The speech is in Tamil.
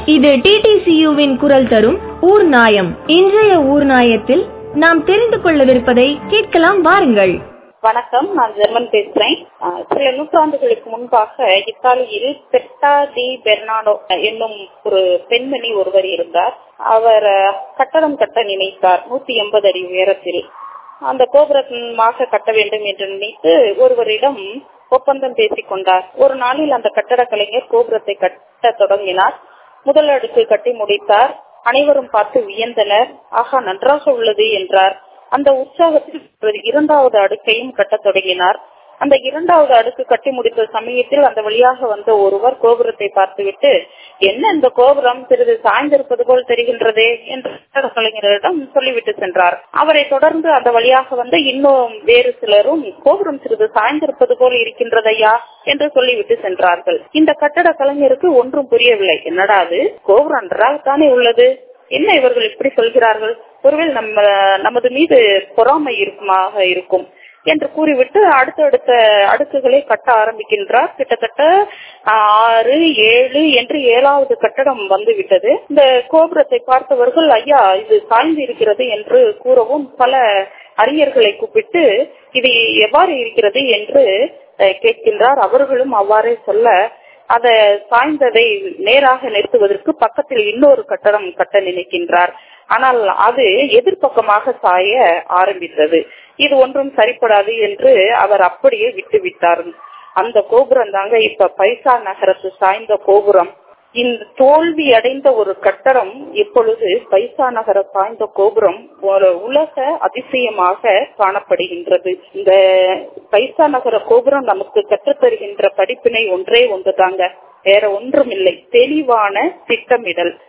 இது டிடிசியுவின் குரல் தரும் ஊர் நாயம் இன்றைய ஊர் நாயத்தில் நாம் தெரிந்து கொள்ளவிருப்பதை கேட்கலாம் வாருங்கள் வணக்கம் நான் ஜெர்மன் பேசுறேன் அஹ் சில நூற்றாண்டுகளுக்கு முன்பாக இத்தாலியில் பெட்டா டி பெர்னாடோ என்னும் ஒரு பெண்மணி ஒருவர் இருந்தார் அவர் அஹ், கட்டடம் கட்ட நினைத்தார் நூத்தி எண்பது அடி உயரத்தில் அந்த கோபுரமாக கட்ட வேண்டும் என்று நினைத்து ஒருவரிடம் ஒப்பந்தம் பேசிக் கொண்டார் ஒரு நாளில் அந்த கட்டட கலைஞர் கோபுரத்தை கட்ட தொடங்கினார் முதல் அடுக்கு கட்டி முடித்தார் அனைவரும் பார்த்து வியந்தனர் ஆகா நன்றாக உள்ளது என்றார் அந்த உற்சாகத்தில் ஒரு இரண்டாவது அடுக்கையும் கட்டத் தொடங்கினார் அந்த இரண்டாவது அடுக்கு கட்டி முடித்த சமயத்தில் அந்த வழியாக வந்த ஒருவர் கோபுரத்தை பார்த்துவிட்டு என்ன இந்த கோபுரம் சிறிது சாய்ந்திருப்பது போல் தெரிகின்றதே என்று கட்டடக் கலைஞரிடம் சொல்லிவிட்டு சென்றார் அவரை தொடர்ந்து அந்த வழியாக வந்த இன்னும் வேறு சிலரும் கோபுரம் சிறிது சாய்ந்திருப்பது போல் இருக்கின்றதையா என்று சொல்லிவிட்டு சென்றார்கள் இந்த கட்டட கலைஞருக்கு ஒன்றும் புரியவில்லை என்னடா அது கோபுரம் நன்றாகத்தானே உள்ளது என்ன இவர்கள் இப்படி சொல்கிறார்கள் ஒருவேளை நம்ம நமது மீது பொறாமை இருக்குமாக இருக்கும் என்று கூறிவிட்டு அடுத்தடுத்த அடுக்குகளை கட்ட ஆரம்பிக்கின்றார் கிட்டத்தட்ட ஆறு ஏழு என்று ஏழாவது கட்டடம் வந்து விட்டது இந்த கோபுரத்தை பார்த்தவர்கள் ஐயா இது சாய்ந்து இருக்கிறது என்று கூறவும் பல அறிஞர்களை கூப்பிட்டு இது எவ்வாறு இருக்கிறது என்று அஹ், கேட்கின்றார் அவர்களும் அவ்வாறே சொல்ல அத சாய்ந்ததை நேராக நிறுத்துவதற்கு பக்கத்தில் இன்னொரு கட்டடம் கட்ட நினைக்கின்றார் ஆனால் அது எதிர்ப்பக்கமாக சாய ஆரம்பித்தது இது ஒன்றும் சரிப்படாது என்று அவர் அப்படியே விட்டு விட்டார் அந்த கோபுரம் தாங்க இப்ப பைசா நகரத்து சாய்ந்த கோபுரம் இந்த தோல்வி அடைந்த ஒரு கட்டடம் இப்பொழுது பைசா நகர சாய்ந்த கோபுரம் ஒரு உலக அதிசயமாக காணப்படுகின்றது இந்த பைசா நகர கோபுரம் நமக்கு கற்றுத்தருகின்ற படிப்பினை ஒன்றே ஒன்றுதாங்க வேற ஒன்றும் இல்லை தெளிவான திட்டமிடல்